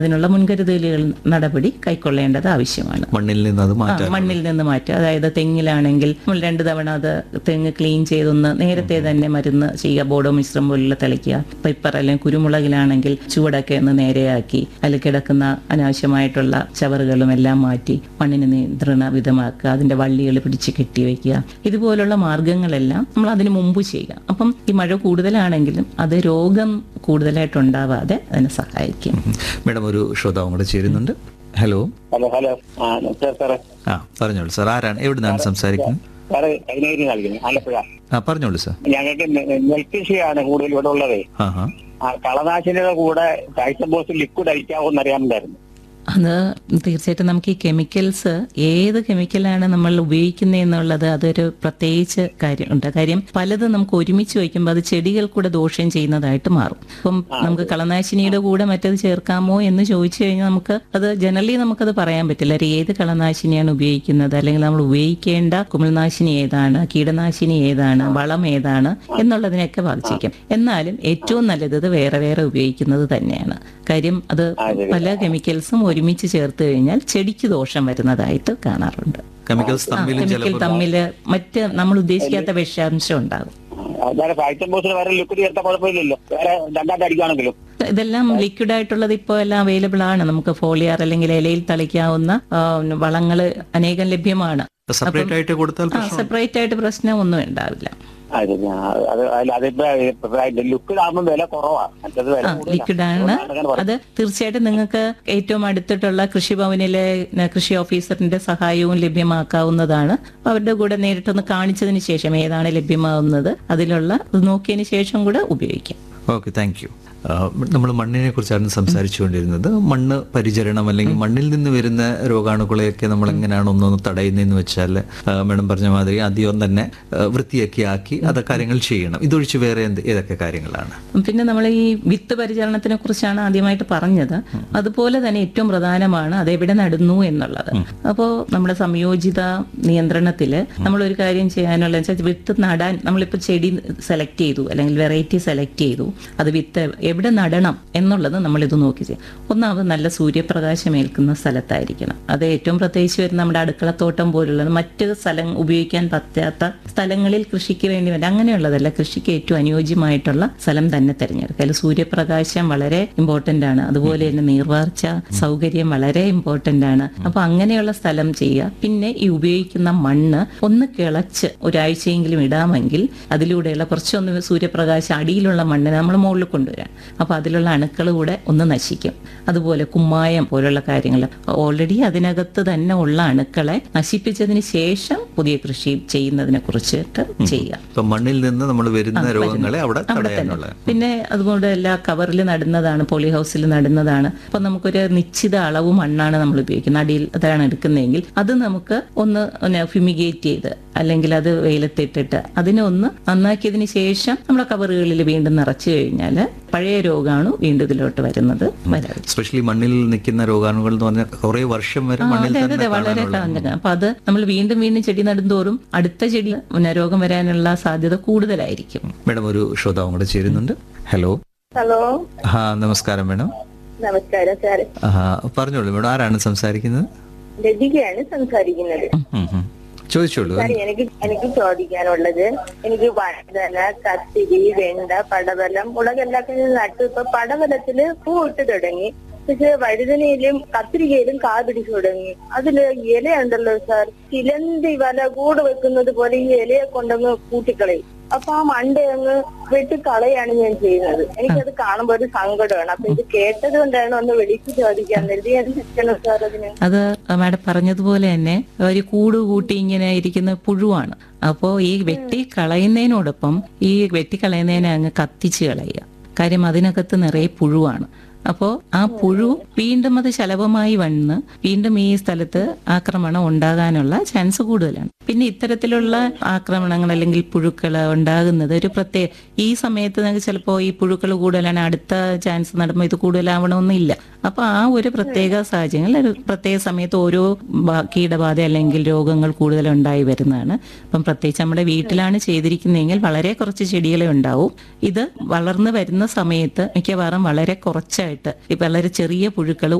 അതിനുള്ള മുൻകരുതലുകൾ നടപടി കൈക്കൊള്ളേണ്ടത് ആവശ്യമാണ് മണ്ണിൽ നിന്ന് അത് ആ, മാറ്റാൻ മണ്ണിൽ നിന്ന് മാറ്റുക അതായത് തെങ്ങിലാണെങ്കിൽ നമ്മൾ രണ്ട് തവണ അത് തെങ്ങ് ക്ലീൻ ചെയ്തൊന്ന് നേരത്തെ തന്നെ മരുന്ന് ചെയ്യുക ബോഡോ മിശ്രം പോലുള്ള തളിക്കുക പെപ്പർ അല്ലെങ്കിൽ കുരുമുളകിലാണെങ്കിൽ ചുവടൊക്കെ ഒന്ന് നേരെയാക്കി അതിൽ കിടക്കുന്ന അനാവശ്യമായിട്ടുള്ള ചവറുകളും എല്ലാം മാറ്റി മണ്ണിന് നിയന്ത്രണ വിധമാക്കുക അതിന്റെ വള്ളികൾ പിടിച്ച് കെട്ടി വെക്കുക ഇതുപോലുള്ള മാർഗങ്ങളെല്ലാം നമ്മൾ അതിന് മുമ്പ് ചെയ്യുക അപ്പം ഈ മഴ കൂടുതലാണെങ്കിലും അത് രോഗം കൂടുതലായിട്ട് ഉണ്ടാവാതെ അതിനെ സഹായിക്കും മേഡം ഒരു ശ്രോതാവും കൂടെ ചേരുന്നുണ്ട് ഹലോ ഹലോ ഹലോ ആ നമസ്കാരം സാറേ ആ പറഞ്ഞോളൂ സാർ ആരാണ് എവിടുന്നാണ് സംസാരിക്കുന്നത് സാറ് കൈനേരി നൽകുന്നു ആലപ്പുഴ ആ പറഞ്ഞോളൂ സാർ ഞങ്ങൾക്ക് നെ- നെൽകൃഷിയാണ് കൂടുതൽ ഇവിടെ ഉള്ളത് ആ ഹാ ആ കളനാശിനിയുടെ കൂടെ ബോസ് ലിക്വിഡ് അടിക്കാവോന്ന് അറിയാമെന്നായിരുന്നു അത് തീർച്ചയായിട്ടും നമുക്ക് ഈ കെമിക്കൽസ് ഏത് കെമിക്കലാണ് നമ്മൾ ഉപയോഗിക്കുന്നത് എന്നുള്ളത് അതൊരു പ്രത്യേകിച്ച് കാര്യമുണ്ട് കാര്യം പലതും നമുക്ക് ഒരുമിച്ച് വയ്ക്കുമ്പോൾ അത് ചെടികൾ കൂടെ ദോഷം ചെയ്യുന്നതായിട്ട് മാറും അപ്പം നമുക്ക് കളനാശിനിയുടെ കൂടെ മറ്റത് ചേർക്കാമോ എന്ന് ചോദിച്ചു കഴിഞ്ഞാൽ നമുക്ക് അത് ജനറലി നമുക്കത് പറയാൻ പറ്റില്ല ഒരു ഏത് കളനാശിനിയാണ് ഉപയോഗിക്കുന്നത് അല്ലെങ്കിൽ നമ്മൾ ഉപയോഗിക്കേണ്ട കുമിൾനാശിനി ഏതാണ് കീടനാശിനി ഏതാണ് വളം ഏതാണ് എന്നുള്ളതിനെയൊക്കെ ബാധിച്ചിരിക്കും എന്നാലും ഏറ്റവും നല്ലത് ഇത് വേറെ വേറെ ഉപയോഗിക്കുന്നത് തന്നെയാണ് കാര്യം അത് പല കെമിക്കൽസും ഒരുമിച്ച് ചേർത്ത് കഴിഞ്ഞാൽ ചെടിക്ക് ദോഷം വരുന്നതായിട്ട് കാണാറുണ്ട് കെമിക്കൽസ് തമ്മിലും കെമിക്കൽ ചിലപ്പോൾ തമ്മില് മറ്റ് നമ്മൾ ഉദ്ദേശിക്കാത്ത വിഷാംശം ഉണ്ടാകും അതായത് ബോസിന് വേറെ ലിക്വിഡ് ചേർത്താൽ കുഴപ്പമില്ലല്ലോ വേറെ രണ്ടാമത്തെ അടിക്കുകയാണെങ്കിലും ഇതെല്ലാം ലിക്വിഡ് ആയിട്ടുള്ളത് ഇപ്പോൾ എല്ലാം അവൈലബിൾ ആണ് നമുക്ക് ഫോളിയാർ അല്ലെങ്കിൽ ഇലയിൽ തളിക്കാവുന്ന ആ, വളങ്ങള് അനേകം ലഭ്യമാണ് സെപ്പറേറ്റ് ആയിട്ട് കൊടുത്താൽ ആ സെപ്പറേറ്റ് ആയിട്ട് പ്രശ്നമൊന്നും ഉണ്ടാവില്ല അത് ഞാൻ- അത് അതിൽ- അതിപ്പോ ലിക്വിഡ് ആകുമ്പോൾ വില കുറവാണ് മറ്റത് വില കൂടുതലാണ്. ലിക്വിഡ് ആണ് അതുകൊണ്ടാണ് അങ്ങനെ പറയുന്നത്. അത് തീർച്ചയായിട്ടും നിങ്ങൾക്ക് ഏറ്റവും അടുത്തിട്ടുള്ള കൃഷിഭവനിലെ ന, കൃഷി ഓഫീസറിന്റെ സഹായവും ലഭ്യമാക്കാവുന്നതാണ് അപ്പൊ അവരുടെ കൂടെ നേരിട്ടൊന്ന് കാണിച്ചതിന് ശേഷം ഏതാണ് ലഭ്യമാവുന്നത് അതിലുള്ള ഇത് നോക്കിയതിന് ശേഷം കൂടെ ഉപയോഗിക്കാം ഓക്കെ താങ്ക് യു നമ്മൾ മണ്ണിനെ കുറിച്ചാണ് സംസാരിച്ചുകൊണ്ടിരുന്നത് മണ്ണ് പരിചരണം അല്ലെങ്കിൽ മണ്ണിൽ നിന്ന് വരുന്ന രോഗാണുക്കളെയൊക്കെ നമ്മൾ എങ്ങനെയാണ് ഒന്നൊന്ന് തടയുന്നതെന്ന് വെച്ചാൽ മേഡം പറഞ്ഞ മാതിരി ആദ്യം തന്നെ ആ, വൃത്തിയാക്കി ആക്കി അത് കാര്യങ്ങൾ ചെയ്യണം ഇതൊഴിച്ച് വേറെ എന്ത് ഏതൊക്കെ കാര്യങ്ങളാണ് പിന്നെ നമ്മൾ ഈ വിത്ത് പരിചരണത്തിനെ കുറിച്ചാണ് ആദ്യമായിട്ട് പറഞ്ഞത് അതുപോലെ തന്നെ ഏറ്റവും പ്രധാനമാണ് അത് എവിടെ നടുന്നു എന്നുള്ളത് അപ്പോൾ നമ്മുടെ സംയോജിത നിയന്ത്രണത്തിൽ നമ്മൾ ഒരു കാര്യം ചെയ്യാനുള്ള വെച്ചാൽ വിത്ത് നടാൻ നമ്മളിപ്പോൾ ചെടി സെലക്ട് ചെയ്തു അല്ലെങ്കിൽ വെറൈറ്റി സെലക്ട് ചെയ്തു അത് വിത്ത് എവിടെ നടണം എന്നുള്ളത് നമ്മൾ ഇത് നോക്കി ചെയ്യും ഒന്നാമത് നല്ല സൂര്യപ്രകാശം ഏൽക്കുന്ന സ്ഥലത്തായിരിക്കണം അത് ഏറ്റവും പ്രത്യേകിച്ച് വരുന്ന നമ്മുടെ അടുക്കളത്തോട്ടം പോലുള്ളത് മറ്റ് സ്ഥലം ഉപയോഗിക്കാൻ പറ്റാത്ത സ്ഥലങ്ങളിൽ കൃഷിക്ക് വേണ്ടി വരും അങ്ങനെയുള്ളതല്ല കൃഷിക്ക് ഏറ്റവും അനുയോജ്യമായിട്ടുള്ള സ്ഥലം തന്നെ തിരഞ്ഞെടുക്കുക അതിൽ സൂര്യപ്രകാശം വളരെ ഇമ്പോർട്ടന്റ് ആണ് അതുപോലെ തന്നെ നീർവാർച്ച സൗകര്യം വളരെ ഇമ്പോർട്ടന്റ് ആണ് അപ്പൊ അങ്ങനെയുള്ള സ്ഥലം ചെയ്യുക പിന്നെ ഈ ഉപയോഗിക്കുന്ന മണ്ണ് ഒന്ന് കിളച്ച് ഒരാഴ്ചയെങ്കിലും ഇടാമെങ്കിൽ അതിലൂടെയുള്ള കുറച്ചൊന്ന് സൂര്യപ്രകാശം അടിയിലുള്ള മണ്ണിനെ നമ്മൾ മുകളിൽ കൊണ്ടുവരാം അപ്പൊ അതിലുള്ള അണുക്കൾ കൂടെ ഒന്ന് നശിക്കും അതുപോലെ കുമ്മായം പോലുള്ള കാര്യങ്ങൾ ഓൾറെഡി അതിനകത്ത് തന്നെ ഉള്ള അണുക്കളെ നശിപ്പിച്ചതിന് ശേഷം പുതിയ കൃഷി ചെയ്യുന്നതിനെ കുറിച്ചിട്ട് ചെയ്യുക ഇപ്പൊ മണ്ണിൽ നിന്ന് നമ്മൾ വരുന്ന രോഗങ്ങളെ അവിടെ തടയാനുള്ള പിന്നെ അതുകൊണ്ട് എല്ലാ കവറിൽ നടുന്നതാണ് പോളി ഹൗസിൽ നടുന്നതാണ് അപ്പൊ നമുക്കൊരു നിശ്ചിത അളവ് മണ്ണാണ് നമ്മൾ ഉപയോഗിക്കുന്നത് അടിയിൽ അതാണ് എടുക്കുന്നതെങ്കിൽ അത് നമുക്ക് ഒന്ന് ഫ്യൂമിഗേറ്റ് ചെയ്ത് അല്ലെങ്കിൽ അത് വെയിലത്തിട്ടിട്ട് അതിനെ ഒന്ന് നന്നാക്കിയതിന് ശേഷം നമ്മുടെ കവറുകളിൽ വീണ്ടും നിറച്ചു കഴിഞ്ഞാൽ പഴയ രോഗാണു വീണ്ടും ഇതിലോട്ട് വരുന്നത് വരാതെ സ്പെഷ്യലി മണ്ണിൽ നിൽക്കുന്ന രോഗാണുകൾ എന്ന് പറഞ്ഞാൽ കുറെ വർഷം വരെ മണ്ണിൽ അതെ അതെ തന്നെ അതെ വളരെ കാണാനുള്ള കളഞ്ഞ അപ്പൊ അത് നമ്മൾ വീണ്ടും വീണ്ടും ചെടി നടുന്തോറും അടുത്ത ചെടി പിന്നെ രോഗം വരാനുള്ള സാധ്യത കൂടുതലായിരിക്കും മേഡം ഒരു ശ്രോതാവും കൂടെ ചേരുന്നുണ്ട് ഹലോ ഹലോ ആ നമസ്കാരം മേഡം നമസ്കാരം സാർ ആ പറഞ്ഞോളൂ മേഡം ആരാണ് സംസാരിക്കുന്നത് ലതികയാണ് സംസാരിക്കുന്നത് ഉം, ഉം. ചോദിച്ചോളൂ സാർ എനിക്ക് എനിക്ക് ചോദിക്കാനുള്ളത് എനിക്ക് വഴുതന കത്തിരി വെണ്ട പടവലം മുളകെല്ലാം നട്ടു ഇപ്പൊ പടവലത്തില് പൂ ഇട്ട് തുടങ്ങി പക്ഷെ വഴുതനയിലും കത്തിരിക്കയിലും കാ പിടിച്ചു തുടങ്ങി അതില് ഇല ഉണ്ടല്ലോ സാർ ചിലന്തി വല കൂട് വെക്കുന്നത് പോലെ ഈ ഇലയെ കൊണ്ടങ്ങ് കൂട്ടിക്കളയും അപ്പൊ ആ മണ്ട അങ്ങ് വെട്ടിക്കളയാണ് ഞാൻ ചെയ്യുന്നത് എനിക്കത് കാണുമ്പോ ഒരു സങ്കടമാണ് അപ്പൊ ഇത് കേട്ടത് കൊണ്ടാണ് ഒന്ന് വിളിച്ചു ചോദിക്കാൻ കരുതി എന്ത് ചെയ്യണം സാർ അതിന് അത് മാഡം പറഞ്ഞതുപോലെ തന്നെ ഒരു കൂട് കൂട്ടി ഇങ്ങനെ ഇരിക്കുന്ന പുഴുവാണ് അപ്പോൾ ഈ വെട്ടി കളയുന്നതിനോടൊപ്പം ഈ വെട്ടി കളയുന്നതിനെ അങ്ങ് കത്തിച്ച് കളയുക കാര്യം അതിനകത്ത് നിറയെ പുഴുവാണ് അപ്പോൾ ആ പുഴു വീണ്ടും അത് ശലഭമായി വന്ന് വീണ്ടും ഈ സ്ഥലത്ത് ആക്രമണം ഉണ്ടാകാനുള്ള ചാൻസ് കൂടുതലാണ് പിന്നെ ഇത്തരത്തിലുള്ള ആക്രമണങ്ങൾ അല്ലെങ്കിൽ പുഴുക്കൾ ഉണ്ടാകുന്നത് ഒരു പ്രത്യേക ഈ സമയത്ത് നിങ്ങൾക്ക് ചിലപ്പോൾ ഈ പുഴുക്കൾ കൂടുതലാണ് അടുത്ത ചാൻസ് നടുമ്പോൾ ഇത് കൂടുതലാവണമെന്നില്ല അപ്പൊ ആ ഒരു പ്രത്യേക സാഹചര്യങ്ങളിൽ ഒരു പ്രത്യേക സമയത്ത് ഓരോ ബ- കീടബാധ അല്ലെങ്കിൽ രോഗങ്ങൾ കൂടുതൽ ഉണ്ടായി വരുന്നതാണ് അപ്പം പ്രത്യേകിച്ച് നമ്മുടെ വീട്ടിലാണ് ചെയ്തിരിക്കുന്നതെങ്കിൽ വളരെ കുറച്ച് ചെടികളെ ഉണ്ടാവും ഇത് വളർന്നു വരുന്ന സമയത്ത് മിക്കവാറും വളരെ കുറച്ചായിട്ട് ഇപ്പൊ വളരെ ചെറിയ പുഴുക്കൾ